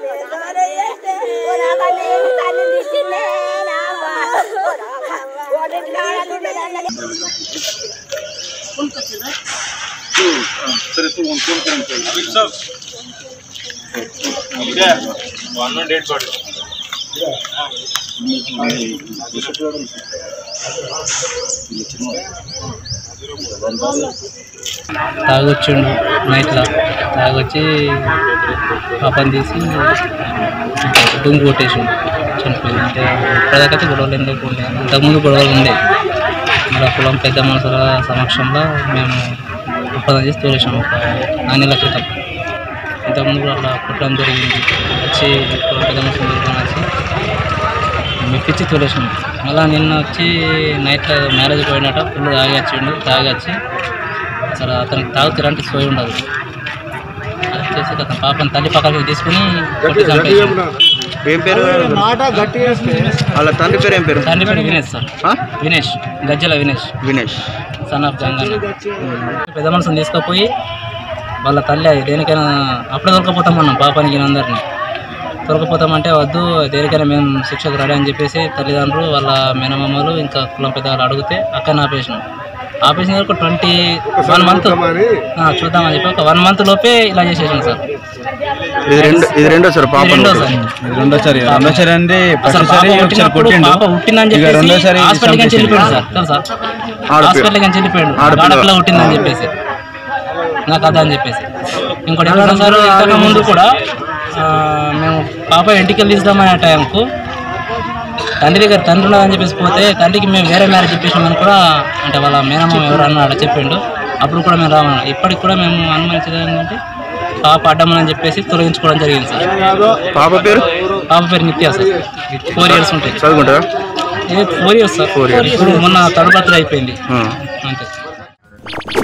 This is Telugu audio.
వన్ డేట్ పడు తాగొచ్చిండు నైట్లో తాగొచ్చి పాపని తీసి దుమ్ము కొట్టేసిండు చనిపోయింది అంటే ఇప్పటిదాకైతే గొడవలు ఏం లేకుండా ఇంతకుముందు గొడవలు ఉండే మళ్ళీ కులం పెద్ద మనుషుల సమక్షంలో మేము ఒప్పందం చేసి తోలేసాము ఒక నాలుగు నెలల క్రితం ఇంతకుముందు కూడా అట్లా కుట్రం జరిగింది వచ్చి కులం పెద్ద మనుషులు దొరుకుని వచ్చి మెప్పించి తోలేసాము మళ్ళీ నిన్న వచ్చి నైట్లో మ్యారేజ్ పోయినట్ట ఫుల్ తాగి వచ్చిండు తాగి వచ్చి అసలు అతనికి తాగుతారంటే సోయి ఉండదు అది చేసి అతని పాపని తల్లి పక్కకి తీసుకుని కొట్టి చంపేసాడు ఏం పేరు వాళ్ళ తండ్రి పేరు ఏం పేరు తండ్రి పేరు వినేష్ సార్ ఆ? వినేష్ గజ్జల వినేష్ వినేష్ సన్ ఆఫ్ గంగన్న పెద్ద మనుషుని తీసుకుపోయి వాళ్ళ తల్లి అది దేనికైనా అప్పుడే దొరకపోతామన్నాం పాపానికి అందరినీ దొరకపోతామంటే వద్దు దేనికైనా మేము శిక్షకు రెడీ అని చెప్పేసి తల్లిదండ్రులు వాళ్ళ మేనమామలు ఇంకా కులం పెద్దవాళ్ళు అడిగితే అక్కడ ఆపేసినాం ఆపేసిన వరకు ట్వంటీ వన్ మంత్ చూద్దామని చెప్పి ఒక వన్ మంత్ లోపే ఇలా చేసేసాం సార్ ఇది రెండు ఇది రెండో సార్ పాప ఇది రెండోసారి రెండోసారి రెండోసారి అంటే అసలు ఫస్ట్ పాప సారి ఒకసారి పుట్టినప్పుడు కొట్టిండు పాప పుట్టిందని ఇక చెప్పేసి రెండోసారి హాస్పిటల్కి చంపేసిండు. వెళ్ళిపోయాడు సార్ తెలుసా ఆడపిల్ల. హాస్పిటల్కి వెళ్ళిపోయాడు ఆడపిల్ల. ఆడపిల్ల పుట్టిందని చెప్పేసి నా కథ అని చెప్పేసి ఇంకోటి ఏంటంటే సార్ ఇంతకు ముందు కూడా ఆ, మేము పాప ఇంటికి తీద్దామనే టైంకు తండ్రి దగ్గర తండ్రి ఉన్నదని చెప్పేసి పోతే తండ్రికి మేము వేరే మ్యారేజ్ చెప్పేసామని కూడా అంటే వాళ్ళ మేనమ్మ ఎవరు అన్నాడు చెప్పిండు అప్పుడు కూడా మేము రామన్నాడు ఇప్పటికి కూడా మేము అనుమానించేది ఏంటంటే పాప అడ్డమని చెప్పేసి తొలగించుకోవడం జరిగింది సార్ పాప పేరు పాప పేరు నిత్య సార్ ఫోర్ ఇయర్స్ ఉంటాయి చదువుకుంటారా ఇది ఫోర్ ఇయర్స్ సార్ ఇప్పుడు మొన్న థర్డ్ బర్త్డే అయిపోయింది ఆ. అంతే